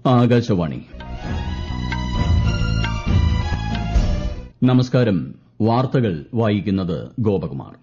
ആകാശവാണി നമസ്കാരം വാർത്തകൾ വായിക്കുന്നത് ഗോപകുമാർ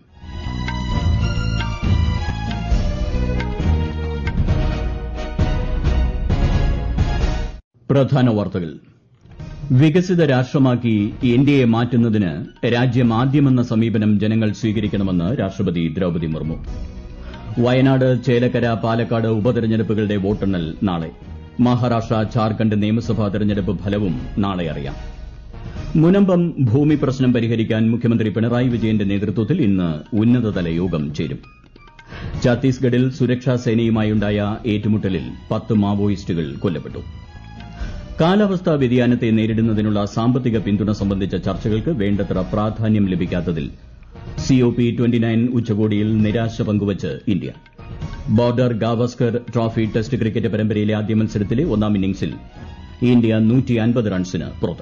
പ്രധാന വാർത്തകൾ വികസിത രാഷ്ട്രമാക്കി ഇന്ത്യയെ മാറ്റുന്നതിന് രാജ്യം ആദ്യമെന്ന സമീപനം ജനങ്ങൾ സ്വീകരിക്കണമെന്ന് രാഷ്ട്രപതി ദ്രൌപദി മുർമു വയനാട് ചേലക്കര പാലക്കാട് ഉപതെരഞ്ഞെടുപ്പുകളുടെ വോട്ടെണ്ണൽ നാളെ മഹാരാഷ്ട്ര ഝാർഖണ്ഡ് നിയമസഭാ തെരഞ്ഞെടുപ്പ് ഫലവും നാളെ അറിയാം മുനമ്പം ഭൂമി പ്രശ്നം പരിഹരിക്കാൻ മുഖ്യമന്ത്രി പിണറായി വിജയന്റെ നേതൃത്വത്തിൽ ഇന്ന് ഉന്നതതല യോഗം ചേരും ഛത്തീസ്ഗഡിൽ സുരക്ഷാ സേനയുമായുണ്ടായ ഏറ്റുമുട്ടലിൽ പത്ത് മാവോയിസ്റ്റുകൾ കൊല്ലപ്പെട്ടു കാലാവസ്ഥാ വ്യതിയാനത്തെ നേരിടുന്നതിനുള്ള സാമ്പത്തിക പിന്തുണ സംബന്ധിച്ച ചർച്ചകൾക്ക് വേണ്ടത്ര പ്രാധാന്യം ലഭിക്കാത്തതിൽ സിഒപി ഉച്ചകോടിയിൽ നിരാശ പങ്കുവച്ച് India Border Gavaskar trophy test cricket പരമ്പരയിലെ ആദ്യ മത്സരത്തിലെ ഒന്നാം ഇന്നിംഗ്സിൽ ഇന്ത്യ റൺസിന് പുറത്ത്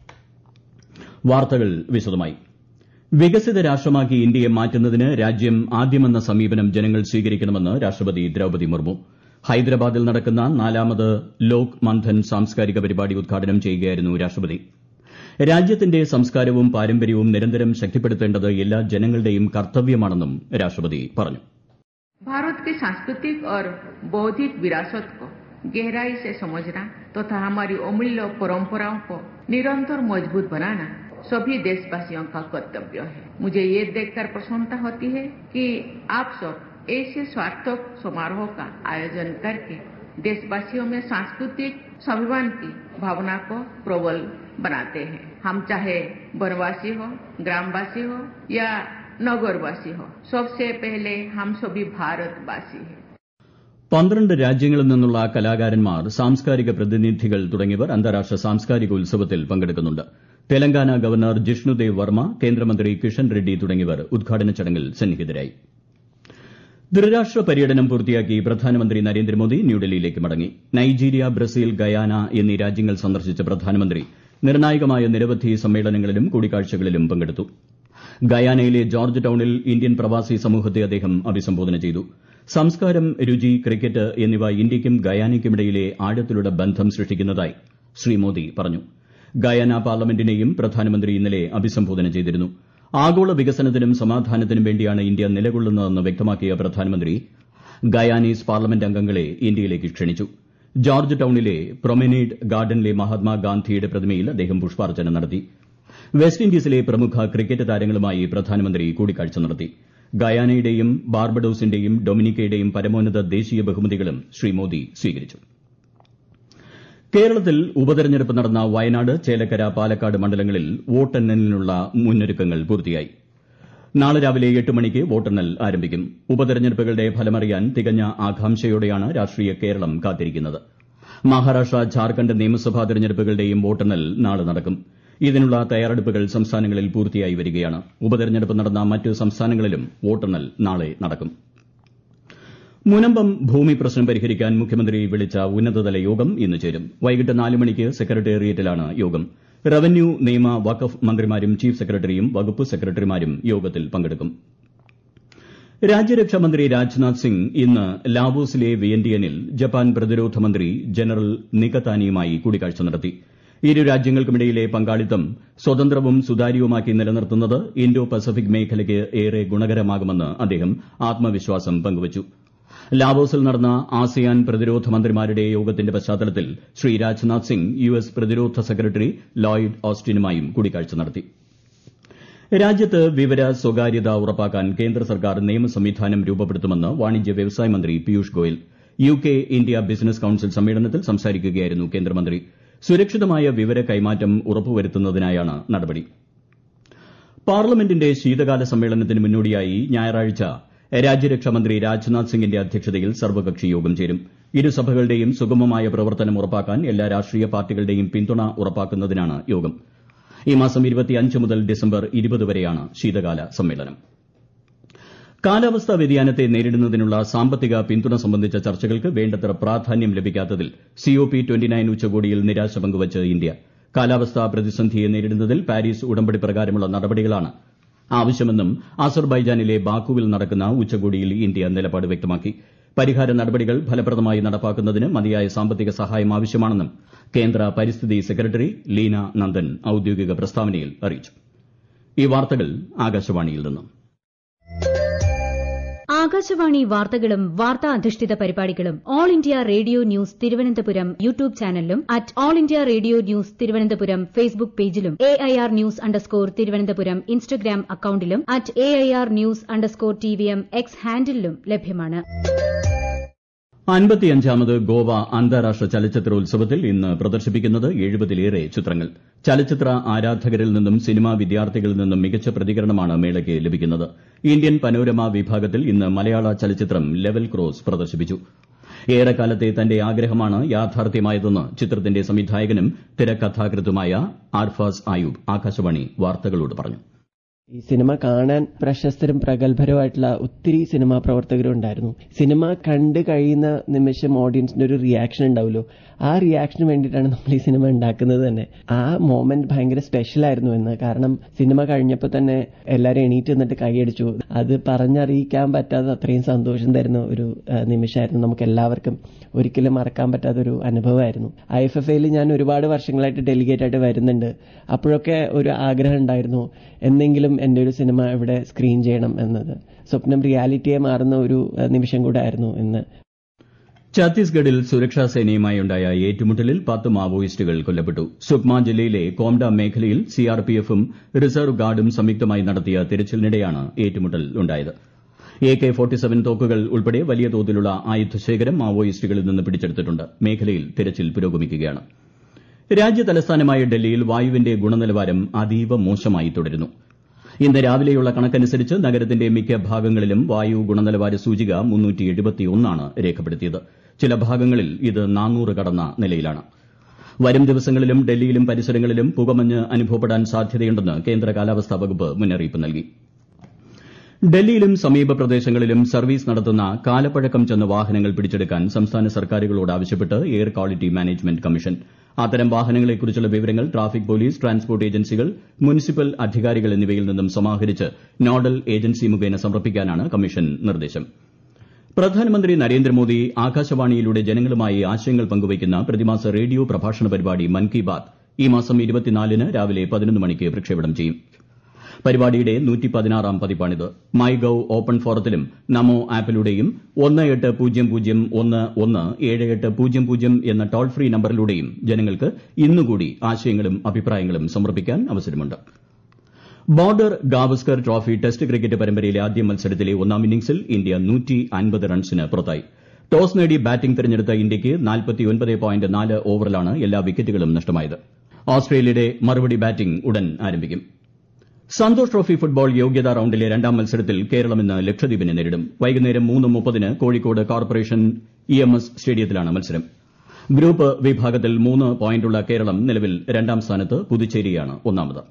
വാർത്തകൾ വിശദമായി വികസിത രാഷ്ട്രമാക്കി ഇന്ത്യയെ മാറ്റുന്നതിന് രാജ്യം ആദ്യമെന്ന സമീപനം ജനങ്ങൾ സ്വീകരിക്കണമെന്ന് രാഷ്ട്രപതി ദ്രൌപദി മുർമു ഹൈദരാബാദിൽ നടക്കുന്ന നാലാമത് ലോക് മൻഥൻ സാംസ്കാരിക പരിപാടി ഉദ്ഘാടനം ചെയ്യുകയായിരുന്നു രാഷ്ട്രപതി രാജ്യത്തിന്റെ സംസ്കാരവും പാരമ്പര്യവും നിരന്തരം ശക്തിപ്പെടുത്തേണ്ടത് എല്ലാ ജനങ്ങളുടെയും കർത്തവ്യമാണെന്നും രാഷ്ട്രപതി പറഞ്ഞു भारत की सांस्कृतिक और बौद्धिक विरासत को गहराई से समझना तथा हमारी अमूल्य परंपराओं को निरंतर मजबूत बनाना सभी देशवासियों का कर्तव्य है मुझे ये देखकर प्रसन्नता होती है कि आप सब ऐसे सार्थक समारोह का आयोजन करके देशवासियों में सांस्कृतिक स्वाभिमान की भावना को प्रबल बनाते हैं हम चाहे वनवासी हो ग्रामवासी हो या नगरवासी हो सबसे पहले हम सभी भारतवासी हैं പന്ത്രണ്ട് രാജ്യങ്ങളിൽ നിന്നുള്ള കലാകാരന്മാർ സാംസ്കാരിക പ്രതിനിധികൾ തുടങ്ങിയവർ അന്താരാഷ്ട്ര സാംസ്കാരിക ഉത്സവത്തിൽ പങ്കെടുക്കുന്നുണ്ട് തെലങ്കാന ഗവർണർ ജിഷ്ണുദേവ് വർമ്മ കേന്ദ്രമന്ത്രി കിഷൻ റെഡ്ഡി തുടങ്ങിയവർ ഉദ്ഘാടന ചടങ്ങിൽ സന്നിഹിതരായി ത്രിരാഷ്ട്ര പര്യടനം പൂർത്തിയാക്കി പ്രധാനമന്ത്രി നരേന്ദ്രമോദി ന്യൂഡൽഹിയിലേക്ക് മടങ്ങി നൈജീരിയ ബ്രസീൽ ഗയാന എന്നീ രാജ്യങ്ങൾ സന്ദർശിച്ച പ്രധാനമന്ത്രി നിർണായകമായ നിരവധി സമ്മേളനങ്ങളിലും കൂടിക്കാഴ്ചകളിലും പങ്കെടുത്തു ഗയാനയിലെ ജോർജ് ടൌണിൽ ഇന്ത്യൻ പ്രവാസി സമൂഹത്തെ അദ്ദേഹം അഭിസംബോധന ചെയ്തു സംസ്കാരം രുചി ക്രിക്കറ്റ് എന്നിവ ഇന്ത്യയ്ക്കും ഗയാനയ്ക്കുമിടയിലെ ആഴത്തിലുള്ള ബന്ധം സൃഷ്ടിക്കുന്നതായി ശ്രീ മോദി പറഞ്ഞു ഗയാന പാർലമെന്റിനെയും പ്രധാനമന്ത്രി ഇന്നലെ അഭിസംബോധന ചെയ്തിരുന്നു ആഗോള വികസനത്തിനും സമാധാനത്തിനും വേണ്ടിയാണ് ഇന്ത്യ നിലകൊള്ളുന്നതെന്ന് വ്യക്തമാക്കിയ പ്രധാനമന്ത്രി ഗയാനീസ് പാർലമെന്റ് അംഗങ്ങളെ ഇന്ത്യയിലേക്ക് ക്ഷണിച്ചു ജോർജ് ടൌണിലെ പ്രൊമനേഡ് ഗാർഡനിലെ മഹാത്മാഗാന്ധിയുടെ പ്രതിമയിൽ അദ്ദേഹം പുഷ്പാർച്ചന നടത്തി വെസ്റ്റ് ഇൻഡീസിലെ പ്രമുഖ ക്രിക്കറ്റ് താരങ്ങളുമായി പ്രധാനമന്ത്രി കൂടിക്കാഴ്ച നടത്തി ഗയാനയുടെയും ബാർബഡോസിന്റെയും ഡൊമിനിക്കയുടെയും പരമോന്നത ദേശീയ ബഹുമതികളും ശ്രീ മോദി സ്വീകരിച്ചു കേരളത്തിൽ ഉപതെരഞ്ഞെടുപ്പ് നടന്ന വയനാട് ചേലക്കര പാലക്കാട് മണ്ഡലങ്ങളിൽ വോട്ടെണ്ണലിനുള്ള മുന്നൊരുക്കങ്ങൾ പൂർത്തിയായി നാളെ രാവിലെ എട്ട് മണിക്ക് വോട്ടെണ്ണൽ ആരംഭിക്കും ഉപതെരഞ്ഞെടുപ്പുകളുടെ ഫലമറിയാൻ തികഞ്ഞ ആകാംക്ഷയോടെയാണ് രാഷ്ട്രീയ കേരളം കാത്തിരിക്കുന്നത് മഹാരാഷ്ട്ര ഝാർഖണ്ഡ് നിയമസഭാ തെരഞ്ഞെടുപ്പുകളുടെയും വോട്ടെണ്ണൽ നാളെ നടക്കും ഇതിനുള്ള തയ്യാറെടുപ്പുകൾ സംസ്ഥാനങ്ങളിൽ പൂർത്തിയായി വരികയാണ് ഉപതെരഞ്ഞെടുപ്പ് നടന്ന മറ്റ് സംസ്ഥാനങ്ങളിലും വോട്ടെണ്ണൽ നാളെ നടക്കും മുനമ്പം ഭൂമി പ്രശ്നം പരിഹരിക്കാൻ മുഖ്യമന്ത്രി വിളിച്ച ഉന്നതതല യോഗം ഇന്ന് ചേരും വൈകിട്ട് നാല് മണിക്ക് സെക്രട്ടേറിയറ്റിലാണ് യോഗം റവന്യൂ നിയമ വഖഫ് മന്ത്രിമാരും ചീഫ് സെക്രട്ടറിയും വകുപ്പ് സെക്രട്ടറിമാരും യോഗത്തിൽ പങ്കെടുക്കും രാജ്യരക്ഷാമന്ത്രി രാജ്നാഥ് സിംഗ് ഇന്ന് ലാവോസിലെ വിയന്റിയനിൽ ജപ്പാൻ പ്രതിരോധ മന്ത്രി ജനറൽ നികതാനിയുമായി കൂടിക്കാഴ്ച നടത്തി ഇരു രാജ്യങ്ങൾക്കുമിടയിലെ പങ്കാളിത്തം സ്വതന്ത്രവും സുതാര്യവുമാക്കി നിലനിർത്തുന്നത് ഇന്തോ പസഫിക് മേഖലയ്ക്ക് ഏറെ ഗുണകരമാകുമെന്ന് അദ്ദേഹം ആത്മവിശ്വാസം പങ്കുവച്ചു ലാവോസിൽ നടന്ന ആസിയാൻ പ്രതിരോധ മന്ത്രിമാരുടെ യോഗത്തിന്റെ പശ്ചാത്തലത്തിൽ ശ്രീ രാജ്നാഥ് സിംഗ് യു എസ് പ്രതിരോധ സെക്രട്ടറി ലോയിഡ് ഓസ്റ്റിനുമായും കൂടിക്കാഴ്ച നടത്തി രാജ്യത്ത് വിവര സ്വകാര്യത ഉറപ്പാക്കാൻ കേന്ദ്ര സർക്കാർ നിയമ സംവിധാനം രൂപപ്പെടുത്തുമെന്ന് വാണിജ്യ വ്യവസായ മന്ത്രി Piyush Goyal U K India business council സമ്മേളനത്തിൽ സംസാരിക്കുകയായിരുന്നു കേന്ദ്രമന്ത്രി സുരക്ഷിതമായ വിവര കൈമാറ്റം ഉറപ്പുവരുത്തുന്നതിനായാണ് നടപടി പാർലമെന്റിന്റെ ശീതകാല സമ്മേളനത്തിന് മുന്നോടിയായി ഞായറാഴ്ച രാജ്യരക്ഷാമന്ത്രി രാജ്നാഥ് സിംഗിന്റെ അധ്യക്ഷതയിൽ സർവകക്ഷി യോഗം ചേരും ഇരുസഭകളുടെയും സുഗമമായ പ്രവർത്തനം ഉറപ്പാക്കാൻ എല്ലാ രാഷ്ട്രീയ പാർട്ടികളുടെയും പിന്തുണ ഉറപ്പാക്കുന്നതിനാണ് യോഗം ഈ മാസം മുതൽ ഡിസംബർ വരെയാണ് ശീതകാല സമ്മേളനം കാലാവസ്ഥാ വ്യതിയാനത്തെ നേരിടുന്നതിനുള്ള സാമ്പത്തിക പിന്തുണ സംബന്ധിച്ച ചർച്ചകൾക്ക് വേണ്ടത്ര പ്രാധാന്യം ലഭിക്കാത്തതിൽ സിഒപി ഉച്ചകോടിയിൽ നിരാശ പങ്കുവച്ച് ഇന്ത്യ കാലാവസ്ഥാ പ്രതിസന്ധിയെ നേരിടുന്നതിൽ പാരീസ് ഉടമ്പടി പ്രകാരമുള്ള നടപടികളാണ് ആവശ്യമെന്നും അസർബൈജാനിലെ ബാക്കുവിൽ നടക്കുന്ന ഉച്ചകോടിയിൽ ഇന്ത്യ നിലപാട് വ്യക്തമാക്കി പരിഹാര നടപടികൾ ഫലപ്രദമായി നടപ്പാക്കുന്നതിന് മതിയായ സാമ്പത്തിക സഹായം ആവശ്യമാണെന്നും കേന്ദ്ര പരിസ്ഥിതി സെക്രട്ടറി ലീന നന്ദൻ ഔദ്യോഗിക പ്രസ്താവനയിൽ അറിയിച്ചു ഈ വാർത്തകൾ ആകാശവാണിയിൽ നിന്നും ആകാശവാണി വാർത്തകളും വാർത്താ അധിഷ്ഠിത പരിപാടികളും all India radio news Thiruvananthapuram YouTube ചാനലിലും at all India radio news Thiruvananthapuram Facebook പേജിലും A I R news underscore Thiruvananthapuram Instagram അക്കൌണ്ടിലും at A I R news underscore T V M X ഹാൻഡിലും ലഭ്യമാണ് അൻപത്തിയഞ്ചാമത് ഗോവ അന്താരാഷ്ട്ര ചലച്ചിത്രോത്സവത്തിൽ ഇന്ന് പ്രദർശിപ്പിക്കുന്നത് എഴുപതിലേറെ ചിത്രങ്ങൾ ചലച്ചിത്ര ആരാധകരിൽ നിന്നും സിനിമാ വിദ്യാർത്ഥികളിൽ നിന്നും മികച്ച പ്രതികരണമാണ് മേളയ്ക്ക് ലഭിക്കുന്നത് ഇന്ത്യൻ പനോരമ വിഭാഗത്തിൽ ഇന്ന് മലയാള ചലച്ചിത്രം ലെവൽ ക്രോസ് പ്രദർശിപ്പിച്ചു ഏറെക്കാലത്തെ തന്റെ ആഗ്രഹമാണ് യാഥാർത്ഥ്യമായതെന്ന് ചിത്രത്തിന്റെ സംവിധായകനും തിരക്കഥാകൃത്തുമായ ആർഫാസ് ആയൂബ് ആകാശവാണി വാർത്തകളോട് പറഞ്ഞു ഈ സിനിമ കാണാൻ പ്രശസ്തരും പ്രഗത്ഭരുമായിട്ടുള്ള ഒത്തിരി സിനിമാ പ്രവർത്തകരും ഉണ്ടായിരുന്നു സിനിമ കണ്ടു കഴിയുന്ന നിമിഷം ഓഡിയൻസിന്റെ ഒരു റിയാക്ഷൻ ഉണ്ടാവുമല്ലോ ആ റിയാക്ഷന് വേണ്ടിയിട്ടാണ് നമ്മൾ ഈ സിനിമ ഉണ്ടാക്കുന്നത് തന്നെ ആ മോമെന്റ് ഭയങ്കര സ്പെഷ്യൽ ആയിരുന്നു എന്ന് കാരണം സിനിമ കഴിഞ്ഞപ്പോൾ തന്നെ എല്ലാവരും എണീറ്റ് നിന്നിട്ട് കൈയടിച്ചു അത് പറഞ്ഞറിയിക്കാൻ പറ്റാത്ത അത്രയും സന്തോഷം തരുന്ന ഒരു നിമിഷമായിരുന്നു നമുക്ക് എല്ലാവർക്കും ഒരിക്കലും മറക്കാൻ പറ്റാത്തൊരു അനുഭവമായിരുന്നു ഐ എഫ് എഫ് എയിൽ ഞാൻ ഒരുപാട് വർഷങ്ങളായിട്ട് ഡെലിഗേറ്റ് ആയിട്ട് വരുന്നുണ്ട് അപ്പോഴൊക്കെ ഒരു ആഗ്രഹം ഉണ്ടായിരുന്നു എന്തെങ്കിലും എൻ്റെ ഒരു സിനിമ ഇവിടെ സ്ക്രീൻ ചെയ്യണം എന്നത് സ്വപ്നം റിയാലിറ്റിയെ മാറുന്ന ഒരു നിമിഷം കൂടെ ആയിരുന്നു ഇന്ന് ഛത്തീസ്ഗഡിൽ സുരക്ഷാ സേനയുമായുണ്ടായ ഏറ്റുമുട്ടലിൽ പത്ത് മാവോയിസ്റ്റുകൾ കൊല്ലപ്പെട്ടു സുക്മ ജില്ലയിലെ കോംഡ മേഖലയിൽ സിആർപിഎഫും റിസർവ് ഗാർഡും സംയുക്തമായി നടത്തിയ തിരച്ചിലിനിടെയാണ് ഏറ്റുമുട്ടൽ ഉണ്ടായത് എ കെ തോക്കുകൾ ഉൾപ്പെടെ വലിയ തോതിലുള്ള ആയുധശേഖരം മാവോയിസ്റ്റുകളിൽ നിന്ന് പിടിച്ചെടുത്തിട്ടുണ്ട് മേഖലയിൽ തിരച്ചിൽ പുരോഗമിക്കുകയാണ് രാജ്യ തലസ്ഥാനമായ ഡൽഹിയിൽ വായുവിന്റെ ഗുണനിലവാരം അതീവ മോശമായി തുടരുന്നു ഇന്ന് രാവിലെയുള്ള കണക്കനുസരിച്ച് നഗരത്തിന്റെ മിക്ക ഭാഗങ്ങളിലും വായു ഗുണനിലവാര സൂചിക ആണ് രേഖപ്പെടുത്തിയത് ചില ഭാഗങ്ങളിൽ ഇത് നാനൂറ് കടന്ന നിലയിലാണ് വരും ദിവസങ്ങളിലും ഡൽഹിയിലും പരിസരങ്ങളിലും പുകമഞ്ഞ് അനുഭവപ്പെടാൻ സാധ്യതയുണ്ടെന്ന് കേന്ദ്ര കാലാവസ്ഥാ വകുപ്പ് മുന്നറിയിപ്പ് നൽകി ഡൽഹിയിലും സമീപ പ്രദേശങ്ങളിലും സർവീസ് നടത്തുന്ന കാലപ്പഴക്കം ചെന്ന വാഹനങ്ങൾ പിടിച്ചെടുക്കാൻ സംസ്ഥാന സർക്കാരുകളോട് ആവശ്യപ്പെട്ട് എയർ ക്വാളിറ്റി മാനേജ്മെന്റ് കമ്മീഷൻ അത്തരം വാഹനങ്ങളെക്കുറിച്ചുള്ള വിവരങ്ങൾ ട്രാഫിക് പോലീസ് ട്രാൻസ്പോർട്ട് ഏജൻസികൾ മുനിസിപ്പൽ അധികാരികൾ എന്നിവയിൽ നിന്നും സമാഹരിച്ച് നോഡൽ ഏജൻസി മുഖേന സമർപ്പിക്കാനാണ് കമ്മീഷൻ നിർദ്ദേശം പ്രധാനമന്ത്രി നരേന്ദ്രമോദി ആകാശവാണിയിലൂടെ ജനങ്ങളുമായി ആശയങ്ങൾ പങ്കുവയ്ക്കുന്ന പ്രതിമാസ റേഡിയോ പ്രഭാഷണ പരിപാടി മൻ കി ബാത് ഈ മാസം ന് രാവിലെ പതിനൊന്ന് മണിക്ക് പ്രക്ഷേപണം ചെയ്യും പരിപാടിയുടെ നൂറ്റിപ്പതിനാറാം പതിപ്പാണിത് മൈ ഗവ് ഓപ്പൺ ഫോറത്തിലും നമോ ആപ്പിലൂടെയും ഒന്ന് എട്ട് പൂജ്യം പൂജ്യം ഒന്ന് ഒന്ന് ഏഴ് എട്ട് പൂജ്യം പൂജ്യം എന്ന ടോൾ ഫ്രീ നമ്പറിലൂടെയും ജനങ്ങൾക്ക് ഇന്നുകൂടി ആശയങ്ങളും അഭിപ്രായങ്ങളും സമർപ്പിക്കാൻ അവസരമുണ്ട് Border Gavaskar trophy test cricket പരമ്പരയിലെ ആദ്യ മത്സരത്തിലെ ഒന്നാം ഇന്നിംഗ്സിൽ ഇന്ത്യ റൺസിന് പുറത്തായി ടോസ് നേടി ബാറ്റിംഗ് തെരഞ്ഞെടുത്ത ഇന്ത്യയ്ക്ക് ഓവറിലാണ് എല്ലാ വിക്കറ്റുകളും നഷ്ടമായത് ഓസ്ട്രേലിയയുടെ മറുപടി ബാറ്റിംഗ് ഉടൻ ആരംഭിക്കും സന്തോഷ് ട്രോഫി ഫുട്ബോൾ യോഗ്യതാ റൌണ്ടിലെ രണ്ടാം മത്സരത്തിൽ കേരളം ഇന്ന് ലക്ഷദ്വീപിനെ നേരിടും വൈകുന്നേരം മൂന്ന് മുപ്പതിന് Kozhikode corporation E M S സ്റ്റേഡിയത്തിലാണ് മത്സരം ഗ്രൂപ്പ് വിഭാഗത്തിൽ മൂന്ന് പോയിന്റുള്ള കേരളം നിലവിൽ രണ്ടാം സ്ഥാനത്ത് പുതുച്ചേരിയാണ് ഒന്നാമത്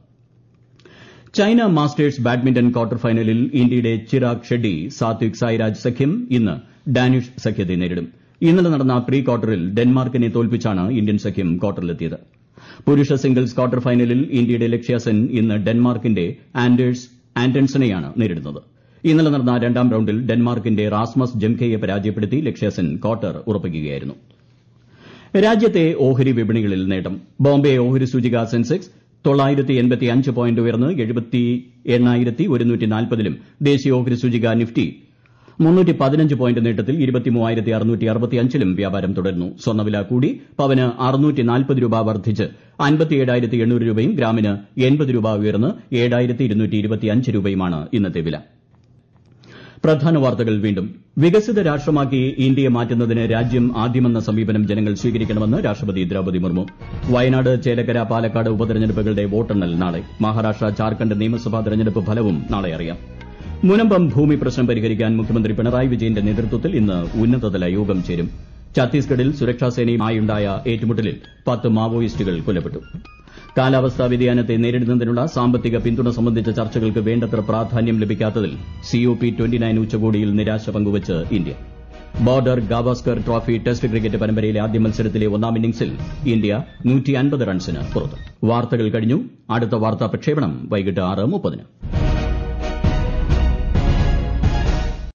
ചൈന മാസ്റ്റേഴ്സ് ബാഡ്മിന്റൺ ക്വാർട്ടർ ഫൈനലിൽ ഇന്ത്യയുടെ ചിരാഗ് ഷെഡ്ഡി സാത്വിക് സായിരാജ് സഖ്യം ഇന്ന് ഡാനിഷ് സഖ്യത്തെ നേരിടും ഇന്നലെ നടന്ന പ്രീ ക്വാർട്ടറിൽ ഡെൻമാർക്കിനെ തോൽപ്പിച്ചാണ് ഇന്ത്യൻ സഖ്യം ക്വാർട്ടറിലെത്തിയത് പുരുഷ സിംഗിൾസ് ക്വാർട്ടർ ഫൈനലിൽ ഇന്ത്യയുടെ ലക്ഷ്യ സെൻ ഇന്ന് ഡെൻമാർക്കിന്റെ ആൻഡേഴ്സ് ആന്റൺസണെയാണ് നേരിടുന്നത് ഇന്നലെ നടന്ന രണ്ടാം റൌണ്ടിൽ ഡെൻമാർക്കിന്റെ റാസ്മസ് ജംകെയെ പരാജയപ്പെടുത്തി ലക്ഷ്യ സെൻ ക്വാർട്ടർ ഉറപ്പിക്കുകയായിരുന്നു രാജ്യത്തെ ഓഹരി വിപണികളിൽ നേട്ടം ബോംബെ ഓഹരി സൂചിക സെൻസെക്സ് തൊള്ളായിരത്തി എൺപത്തി അഞ്ച് പോയിന്റ് ഉയർന്ന് എഴുപത്തി എണ്ണായിരത്തി ഒരുന്നൂറ്റി നാൽപ്പതിലും ദേശീയ ഓഹരി സൂചിക നിഫ്റ്റി മുന്നൂറ്റി പതിനഞ്ച് പോയിന്റ് നേട്ടത്തിൽ ഇരുപത്തി മൂവായിരത്തി അറുന്നൂറ്റി അറുപത്തിയഞ്ചിലും വ്യാപാരം തുടരുന്നു സ്വർണ്ണവില കൂടി പവന് അറുന്നൂറ്റി നാൽപ്പത് രൂപ വർദ്ധിച്ച് അൻപത്തി ഏഴായിരത്തി എണ്ണൂറ് രൂപയും ഗ്രാമിന് എൺപത് രൂപ ഉയർന്ന് ഏഴായിരത്തി ഇരുന്നൂറ്റി ഇരുപത്തിയഞ്ച് രൂപയുമാണ് ഇന്നത്തെ വില പ്രധാന വാർത്തകൾ വീണ്ടും വികസിത രാഷ്ട്രമാക്കി ഇന്ത്യയെ മാറ്റുന്നതിന് രാജ്യം ആദ്യമെന്ന സമീപനം ജനങ്ങൾ സ്വീകരിക്കണമെന്ന് രാഷ്ട്രപതി ദ്രൌപദി മുർമു വയനാട് ചേലക്കര പാലക്കാട് ഉപതെരഞ്ഞെടുപ്പുകളുടെ വോട്ടെണ്ണൽ നാളെ മഹാരാഷ്ട്ര ജാർഖണ്ഡ് നിയമസഭാ തെരഞ്ഞെടുപ്പ് ഫലവും നാളെ അറിയാം മുനമ്പം ഭൂമി പ്രശ്നം പരിഹരിക്കാൻ മുഖ്യമന്ത്രി പിണറായി വിജയന്റെ നേതൃത്വത്തിൽ ഇന്ന് ഉന്നതതല യോഗം ചേരും ഛത്തീസ്ഗഡിൽ സുരക്ഷാസേനയുമായുണ്ടായ ഏറ്റുമുട്ടലിൽ പത്ത് മാവോയിസ്റ്റുകൾ കൊല്ലപ്പെട്ടു കാലാവസ്ഥാ വ്യതിയാനത്തെ നേരിടുന്നതിനുള്ള സാമ്പത്തിക പിന്തുണ സംബന്ധിച്ച ചർച്ചകൾക്ക് വേണ്ടത്ര പ്രാധാന്യം ലഭിക്കാത്തതിൽ സിഒപി ഉച്ചകോടിയിൽ നിരാശ പങ്കുവച്ച് India Border Gavaskar trophy test cricket പരമ്പരയിലെ ആദ്യ മത്സരത്തിലെ ഒന്നാം ഇന്നിംഗ്സിൽ ഇന്ത്യ റൺസിന് പുറത്ത് വാർത്തകൾ കഴിഞ്ഞു അടുത്ത വാർത്താ പ്രക്ഷേപണം വൈകിട്ട് ആറ് മുപ്പതിന്